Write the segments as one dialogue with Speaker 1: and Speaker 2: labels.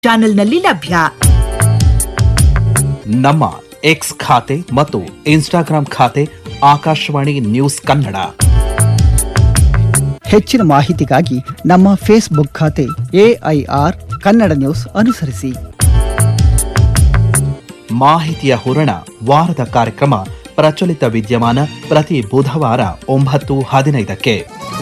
Speaker 1: ಚಾನೆಲ್ನಲ್ಲಿ ಲಭ್ಯ
Speaker 2: ನಮ್ಮ ಎಕ್ಸ್ ಖಾತೆ ಮತ್ತು ಇನ್ಸ್ಟಾಗ್ರಾಂ ಖಾತೆ ಆಕಾಶವಾಣಿ ನ್ಯೂಸ್ ಕನ್ನಡ
Speaker 3: ಹೆಚ್ಚಿನ ಮಾಹಿತಿಗಾಗಿ ನಮ್ಮ ಫೇಸ್ಬುಕ್ ಖಾತೆ ಎಐಆರ್ ಕನ್ನಡ ನ್ಯೂಸ್ ಅನುಸರಿಸಿ
Speaker 2: ಮಾಹಿತಿಯ ಹೂರಣ ವಾರದ ಕಾರ್ಯಕ್ರಮ ಪ್ರಚಲಿತ ವಿದ್ಯಮಾನ ಪ್ರತಿ ಬುಧವಾರ ಒಂಬತ್ತು ಹದಿನೈದಕ್ಕೆ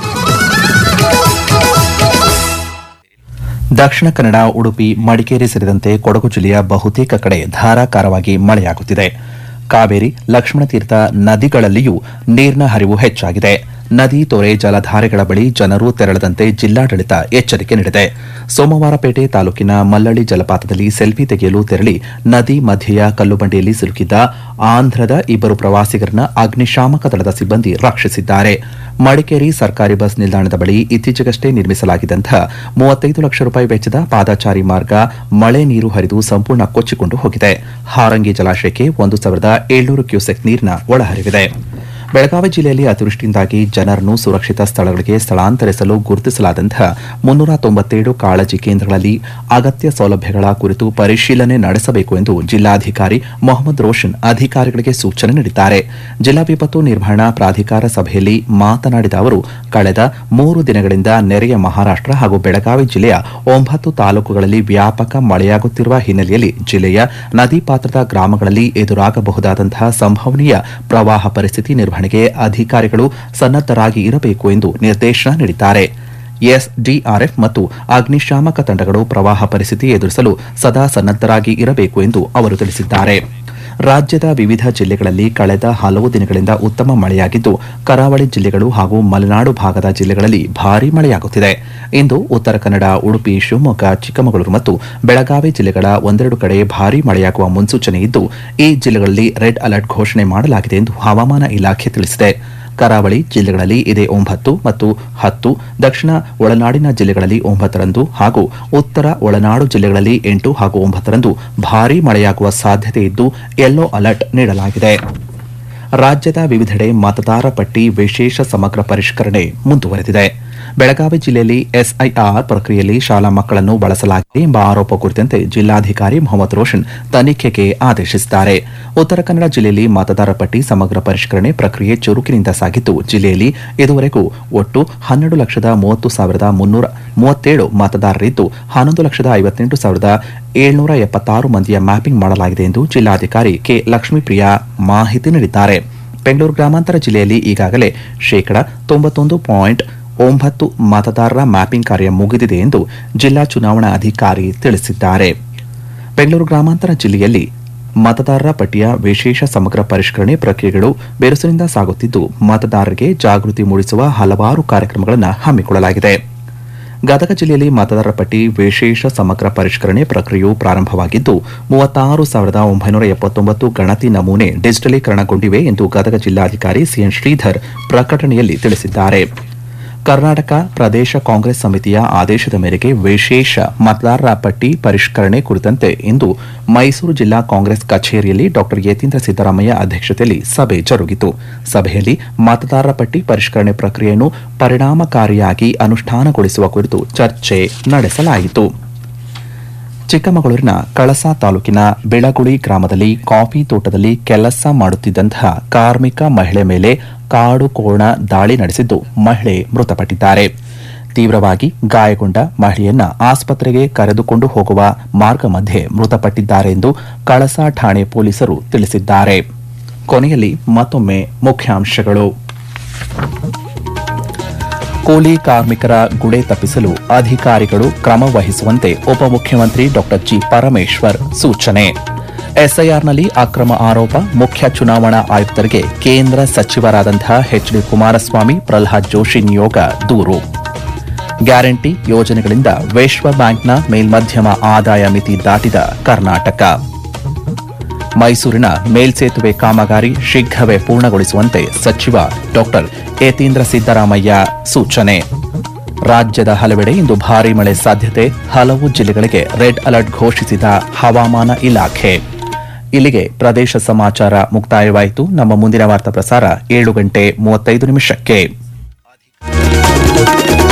Speaker 2: ದಕ್ಷಿಣ ಕನ್ನಡ ಉಡುಪಿ ಮಡಿಕೇರಿ ಸೇರಿದಂತೆ ಕೊಡಗು ಜಿಲ್ಲೆಯ ಬಹುತೇಕ ಕಡೆ ಧಾರಾಕಾರವಾಗಿ ಮಳೆಯಾಗುತ್ತಿದೆ ಕಾವೇರಿ ಲಕ್ಷ್ಮಣತೀರ್ಥ ನದಿಗಳಲ್ಲಿಯೂ ನೀರಿನ ಹರಿವು ಹೆಚ್ಚಾಗಿದೆ ನದಿ ತೊರೆ ಜಲಧಾರೆಗಳ ಬಳಿ ಜನರು ತೆರಳದಂತೆ ಜಿಲ್ಲಾಡಳಿತ ಎಚ್ಚರಿಕೆ ನೀಡಿದೆ ಸೋಮವಾರಪೇಟೆ ತಾಲೂಕಿನ ಮಲ್ಲಳ್ಳಿ ಜಲಪಾತದಲ್ಲಿ ಸೆಲ್ಫಿ ತೆಗೆಯಲು ತೆರಳಿ ನದಿ ಮಧ್ಯೆಯ ಕಲ್ಲುಬಂಡೆಯಲ್ಲಿ ಸಿಲುಕಿದ್ದ ಆಂಧ್ರದ ಇಬ್ಬರು ಪ್ರವಾಸಿಗರನ್ನ ಅಗ್ನಿಶಾಮಕ ದಳದ ಸಿಬ್ಬಂದಿ ರಕ್ಷಿಸಿದ್ದಾರೆ ಮಡಿಕೇರಿ ಸರ್ಕಾರಿ ಬಸ್ ನಿಲ್ದಾಣದ ಬಳಿ ಇತ್ತೀಚೆಗಷ್ಟೇ ನಿರ್ಮಿಸಲಾಗಿದ್ದಂತಹ ಮೂವತ್ತೈದು ಲಕ್ಷ ರೂಪಾಯಿ ವೆಚ್ಚದ ಪಾದಚಾರಿ ಮಾರ್ಗ ಮಳೆ ನೀರು ಹರಿದು ಸಂಪೂರ್ಣ ಕೊಚ್ಚಿಕೊಂಡು ಹೋಗಿದೆ ಹಾರಂಗಿ ಜಲಾಶಯಕ್ಕೆ ಒಂದು ಸಾವಿರದ ಏಳ್ನೂರು ಕ್ಯೂಸೆಕ್ ನೀರಿನ ಒಳಹರಿವಿದೆ ಬೆಳಗಾವಿ ಜಿಲ್ಲೆಯಲ್ಲಿ ಅತಿವೃಷ್ಟಿಯಿಂದಾಗಿ ಜನರನ್ನು ಸುರಕ್ಷಿತ ಸ್ಥಳಗಳಿಗೆ ಸ್ಥಳಾಂತರಿಸಲು ಗುರುತಿಸಲಾದಂತಹ ಮುನ್ನೂರ ತೊಂಬತ್ತೇಳು ಕಾಳಜಿ ಕೇಂದ್ರಗಳಲ್ಲಿ ಅಗತ್ಯ ಸೌಲಭ್ಯಗಳ ಕುರಿತು ಪರಿಶೀಲನೆ ನಡೆಸಬೇಕು ಎಂದು ಜಿಲ್ಲಾಧಿಕಾರಿ ಮೊಹಮ್ಮದ್ ರೋಷನ್ ಅಧಿಕಾರಿಗಳಿಗೆ ಸೂಚನೆ ನೀಡಿದ್ದಾರೆ ಜಿಲ್ಲಾ ವಿಪತ್ತು ನಿರ್ವಹಣಾ ಪ್ರಾಧಿಕಾರ ಸಭೆಯಲ್ಲಿ ಮಾತನಾಡಿದ ಅವರು ಕಳೆದ ಮೂರು ದಿನಗಳಿಂದ ನೆರೆಯ ಮಹಾರಾಷ್ಟ್ರ ಹಾಗೂ ಬೆಳಗಾವಿ ಜಿಲ್ಲೆಯ ಒಂಬತ್ತು ತಾಲೂಕುಗಳಲ್ಲಿ ವ್ಯಾಪಕ ಮಳೆಯಾಗುತ್ತಿರುವ ಹಿನ್ನೆಲೆಯಲ್ಲಿ ಜಿಲ್ಲೆಯ ನದಿ ಪಾತ್ರದ ಗ್ರಾಮಗಳಲ್ಲಿ ಎದುರಾಗಬಹುದಾದಂತಹ ಸಂಭವನೀಯ ಪ್ರವಾಹ ಪರಿಸ್ಥಿತಿ ನಿರ್ವಹಣೆಗೆ ಅಧಿಕಾರಿಗಳು ಸನ್ನದ್ದರಾಗಿ ಇರಬೇಕು ಎಂದು ನಿರ್ದೇಶನ ನೀಡಿದ್ದಾರೆ ಎಸ್ಡಿಆರ್ಎಫ್ ಮತ್ತು ಅಗ್ನಿಶಾಮಕ ತಂಡಗಳು ಪ್ರವಾಹ ಪರಿಸ್ಥಿತಿ ಎದುರಿಸಲು ಸದಾ ಸನ್ನದ್ದರಾಗಿ ಇರಬೇಕು ಎಂದು ಅವರು ತಿಳಿಸಿದ್ದಾರೆ ರಾಜ್ಯದ ವಿವಿಧ ಜಿಲ್ಲೆಗಳಲ್ಲಿ ಕಳೆದ ಹಲವು ದಿನಗಳಿಂದ ಉತ್ತಮ ಮಳೆಯಾಗಿದ್ದು ಕರಾವಳಿ ಜಿಲ್ಲೆಗಳು ಹಾಗೂ ಮಲೆನಾಡು ಭಾಗದ ಜಿಲ್ಲೆಗಳಲ್ಲಿ ಭಾರೀ ಮಳೆಯಾಗುತ್ತಿದೆ ಇಂದು ಉತ್ತರ ಕನ್ನಡ ಉಡುಪಿ ಶಿವಮೊಗ್ಗ ಚಿಕ್ಕಮಗಳೂರು ಮತ್ತು ಬೆಳಗಾವಿ ಜಿಲ್ಲೆಗಳ ಒಂದೆರಡು ಕಡೆ ಭಾರೀ ಮಳೆಯಾಗುವ ಮುನ್ಸೂಚನೆ ಇದ್ದು ಈ ಜಿಲ್ಲೆಗಳಲ್ಲಿ ರೆಡ್ ಅಲರ್ಟ್ ಘೋಷಣೆ ಮಾಡಲಾಗಿದೆ ಎಂದು ಹವಾಮಾನ ಇಲಾಖೆ ತಿಳಿಸಿದೆ ಕರಾವಳಿ ಜಿಲ್ಲೆಗಳಲ್ಲಿ ಇದೇ ಒಂಬತ್ತು ಮತ್ತು ಹತ್ತು ದಕ್ಷಿಣ ಒಳನಾಡಿನ ಜಿಲ್ಲೆಗಳಲ್ಲಿ ಒಂಬತ್ತರಂದು ಹಾಗೂ ಉತ್ತರ ಒಳನಾಡು ಜಿಲ್ಲೆಗಳಲ್ಲಿ ಎಂಟು ಹಾಗೂ ಒಂಬತ್ತರಂದು ಭಾರೀ ಮಳೆಯಾಗುವ ಸಾಧ್ಯತೆ ಇದ್ದು ಯೆಲ್ಲೋ ಅಲರ್ಟ್ ನೀಡಲಾಗಿದೆ ರಾಜ್ಯದ ವಿವಿಧೆಡೆ ಮತದಾರ ಪಟ್ಟಿ ವಿಶೇಷ ಸಮಗ್ರ ಪರಿಷ್ಕರಣೆ ಮುಂದುವರೆದಿದೆ ಬೆಳಗಾವಿ ಜಿಲ್ಲೆಯಲ್ಲಿ ಎಸ್ಐಆರ್ ಪ್ರಕ್ರಿಯೆಯಲ್ಲಿ ಶಾಲಾ ಮಕ್ಕಳನ್ನು ಬಳಸಲಾಗಿದೆ ಎಂಬ ಆರೋಪ ಕುರಿತಂತೆ ಜಿಲ್ಲಾಧಿಕಾರಿ ಮೊಹಮ್ಮದ್ ರೋಷನ್ ತನಿಖೆಗೆ ಆದೇಶಿಸಿದ್ದಾರೆ ಉತ್ತರ ಕನ್ನಡ ಜಿಲ್ಲೆಯಲ್ಲಿ ಮತದಾರ ಪಟ್ಟಿ ಸಮಗ್ರ ಪರಿಷ್ಕರಣೆ ಪ್ರಕ್ರಿಯೆ ಚುರುಕಿನಿಂದ ಸಾಗಿದ್ದು ಜಿಲ್ಲೆಯಲ್ಲಿ ಇದುವರೆಗೂ ಒಟ್ಟು ಹನ್ನೆರಡು ಲಕ್ಷದ ಮೂವತ್ತು ಸಾವಿರದ ಮುನ್ನೂರ ಮೂವತ್ತೇಳು ಮತದಾರರಿದ್ದು ಹನ್ನೊಂದು ಲಕ್ಷದ ಐವತ್ತೆಂಟು ಸಾವಿರದ ಏಳ್ನೂರ ಎಪ್ಪತ್ತಾರು ಮಂದಿಯ ಮ್ಯಾಪಿಂಗ್ ಮಾಡಲಾಗಿದೆ ಎಂದು ಜಿಲ್ಲಾಧಿಕಾರಿ ಕೆ ಲಕ್ಷ್ಮೀಪ್ರಿಯಾ ಮಾಹಿತಿ ನೀಡಿದ್ದಾರೆ ಬೆಂಗಳೂರು ಗ್ರಾಮಾಂತರ ಜಿಲ್ಲೆಯಲ್ಲಿ ಈಗಾಗಲೇ ಶೇಕಡಾ ತೊಂಬತ್ತೊಂದು ಪಾಯಿಂಟ್ ಒಂಬತ್ತು ಮತದಾರರ ಮ್ಯಾಪಿಂಗ್ ಕಾರ್ಯ ಮುಗಿದಿದೆ ಎಂದು ಜಿಲ್ಲಾ ಚುನಾವಣಾ ಅಧಿಕಾರಿ ತಿಳಿಸಿದ್ದಾರೆ ಬೆಂಗಳೂರು ಗ್ರಾಮಾಂತರ ಜಿಲ್ಲೆಯಲ್ಲಿ ಮತದಾರರ ಪಟ್ಟಿಯ ವಿಶೇಷ ಸಮಗ್ರ ಪರಿಷ್ಕರಣೆ ಪ್ರಕ್ರಿಯೆಗಳು ಬಿರುಸಿನಿಂದ ಸಾಗುತ್ತಿದ್ದು ಮತದಾರರಿಗೆ ಜಾಗೃತಿ ಮೂಡಿಸುವ ಹಲವಾರು ಕಾರ್ಯಕ್ರಮಗಳನ್ನು ಹಮ್ಮಿಕೊಳ್ಳಲಾಗಿದೆ ಗದಗ ಜಿಲ್ಲೆಯಲ್ಲಿ ಮತದಾರರ ಪಟ್ಟಿ ವಿಶೇಷ ಸಮಗ್ರ ಪರಿಷ್ಕರಣೆ ಪ್ರಕ್ರಿಯೆಯು ಪ್ರಾರಂಭವಾಗಿದ್ದು ಮೂವತ್ತಾರು ಸಾವಿರದ ಒಂಬೈನೂರ ಎಪ್ಪತ್ತೊಂಬತ್ತು ಗಣತಿ ನಮೂನೆ ಡಿಜಿಟಲೀಕರಣಗೊಂಡಿವೆ ಎಂದು ಗದಗ ಜಿಲ್ಲಾಧಿಕಾರಿ ಸಿಎನ್ ಶ್ರೀಧರ್ ಪ್ರಕಟಣೆಯಲ್ಲಿ ತಿಳಿಸಿದ್ದಾರೆ ಕರ್ನಾಟಕ ಪ್ರದೇಶ ಕಾಂಗ್ರೆಸ್ ಸಮಿತಿಯ ಆದೇಶದ ಮೇರೆಗೆ ವಿಶೇಷ ಮತದಾರರ ಪಟ್ಟಿ ಪರಿಷ್ಕರಣೆ ಕುರಿತಂತೆ ಇಂದು ಮೈಸೂರು ಜಿಲ್ಲಾ ಕಾಂಗ್ರೆಸ್ ಕಚೇರಿಯಲ್ಲಿ ಡಾ ಯತೀಂದ್ರ ಸಿದ್ದರಾಮಯ್ಯ ಅಧ್ಯಕ್ಷತೆಯಲ್ಲಿ ಸಭೆ ಜರುಗಿತು ಸಭೆಯಲ್ಲಿ ಮತದಾರರ ಪಟ್ಟಿ ಪರಿಷ್ಕರಣೆ ಪ್ರಕ್ರಿಯೆಯನ್ನು ಪರಿಣಾಮಕಾರಿಯಾಗಿ ಅನುಷ್ಠಾನಗೊಳಿಸುವ ಕುರಿತು ಚರ್ಚೆ ನಡೆಸಲಾಯಿತು ಚಿಕ್ಕಮಗಳೂರಿನ ಕಳಸಾ ತಾಲೂಕಿನ ಬೆಳಗುಳಿ ಗ್ರಾಮದಲ್ಲಿ ಕಾಫಿ ತೋಟದಲ್ಲಿ ಕೆಲಸ ಮಾಡುತ್ತಿದ್ದಂತಹ ಕಾರ್ಮಿಕ ಮಹಿಳೆ ಮೇಲೆ ಕಾಡು ಕೋಣ ದಾಳಿ ನಡೆಸಿದ್ದು ಮಹಿಳೆ ಮೃತಪಟ್ಟಿದ್ದಾರೆ ತೀವ್ರವಾಗಿ ಗಾಯಗೊಂಡ ಮಹಿಳೆಯನ್ನ ಆಸ್ಪತ್ರೆಗೆ ಕರೆದುಕೊಂಡು ಹೋಗುವ ಮಾರ್ಗ ಮಧ್ಯೆ ಮೃತಪಟ್ಟಿದ್ದಾರೆ ಎಂದು ಕಳಸಾ ಠಾಣೆ ಪೊಲೀಸರು ತಿಳಿಸಿದ್ದಾರೆ ಕೊನೆಯಲ್ಲಿ ಮತ್ತೊಮ್ಮೆ ಮುಖ್ಯಾಂಶಗಳು ಕೂಲಿ ಕಾರ್ಮಿಕರ ಗುಡೆ ತಪ್ಪಿಸಲು ಅಧಿಕಾರಿಗಳು ಕ್ರಮ ವಹಿಸುವಂತೆ ಉಪಮುಖ್ಯಮಂತ್ರಿ ಡಾ ಜಿ ಪರಮೇಶ್ವರ್ ಸೂಚನೆ ಎಸ್ಐಆರ್ನಲ್ಲಿ ಅಕ್ರಮ ಆರೋಪ ಮುಖ್ಯ ಚುನಾವಣಾ ಆಯುಕ್ತರಿಗೆ ಕೇಂದ್ರ ಸಚಿವರಾದಂತಹ ಎಚ್ ಡಿ ಕುಮಾರಸ್ವಾಮಿ ಪ್ರಲ್ಹಾದ್ ಜೋಶಿ ನಿಯೋಗ ದೂರು ಗ್ಯಾರಂಟಿ ಯೋಜನೆಗಳಿಂದ ವಿಶ್ವ ಬ್ಯಾಂಕ್ನ ಮೇಲ್ಮಧ್ಯಮ ಆದಾಯ ಮಿತಿ ದಾಟಿದ ಕರ್ನಾಟಕ ಮೈಸೂರಿನ ಮೇಲ್ಸೇತುವೆ ಕಾಮಗಾರಿ ಶೀಘ್ರವೇ ಪೂರ್ಣಗೊಳಿಸುವಂತೆ ಸಚಿವ ಡಾಕ್ಟರ್ ಯತೀಂದ್ರ ಸಿದ್ದರಾಮಯ್ಯ ಸೂಚನೆ ರಾಜ್ಯದ ಹಲವೆಡೆ ಇಂದು ಭಾರೀ ಮಳೆ ಸಾಧ್ಯತೆ ಹಲವು ಜಿಲ್ಲೆಗಳಿಗೆ ರೆಡ್ ಅಲರ್ಟ್ ಘೋಷಿಸಿದ ಹವಾಮಾನ ಇಲಾಖೆ ಇಲ್ಲಿಗೆ ಪ್ರದೇಶ ಸಮಾಚಾರ ಮುಕ್ತಾಯವಾಯಿತು ನಮ್ಮ ಮುಂದಿನ ವಾರ್ತಾ ಪ್ರಸಾರ ಏಳು ಗಂಟೆ ಮೂವತ್ತೈದು ನಿಮಿಷಕ್ಕೆ